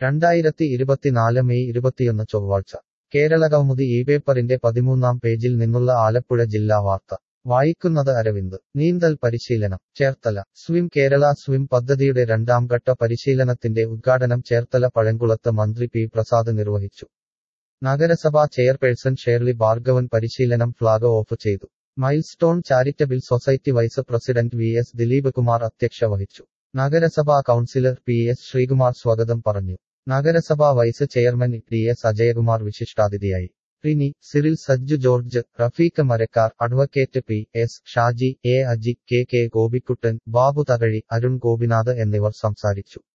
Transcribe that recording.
രണ്ടായിരത്തി ഇരുപത്തിനാല് മെയ് ഇരുപത്തിയൊന്ന് ചൊവ്വാഴ്ച കേരളകൗമുദി ഈ പേപ്പറിന്റെ പതിമൂന്നാം പേജിൽ നിന്നുള്ള ആലപ്പുഴ ജില്ലാ വാർത്ത വായിക്കുന്നത് അരവിന്ദ് നീന്തൽ പരിശീലനം ചേർത്തല സ്വിം കേരള സ്വിം പദ്ധതിയുടെ രണ്ടാം ഘട്ട പരിശീലനത്തിന്റെ ഉദ്ഘാടനം ചേർത്തല പഴങ്കുളത്ത് മന്ത്രി പി പ്രസാദ് നിർവഹിച്ചു നഗരസഭാ ചെയർപേഴ്സൺ ഷേർലി ഭാർഗവൻ പരിശീലനം ഫ്ളാഗ് ഓഫ് ചെയ്തു milestone charitable society vice president V S Dileep Kumar അധ്യക്ഷ വഹിച്ചു നഗരസഭാ കൗൺസിലർ പി എസ് ശ്രീകുമാർ സ്വാഗതം പറഞ്ഞു നഗരസഭാ vice chairman T S Ajayakumar വിശിഷ്ടാതിഥിയായി Rini Cyril Sajju George Rafeeq Marakkar advocate P S Shaji A Aji K K Gopikuttan Babu Thakazhi Arun Gopinath എന്നിവർ സംസാരിച്ചു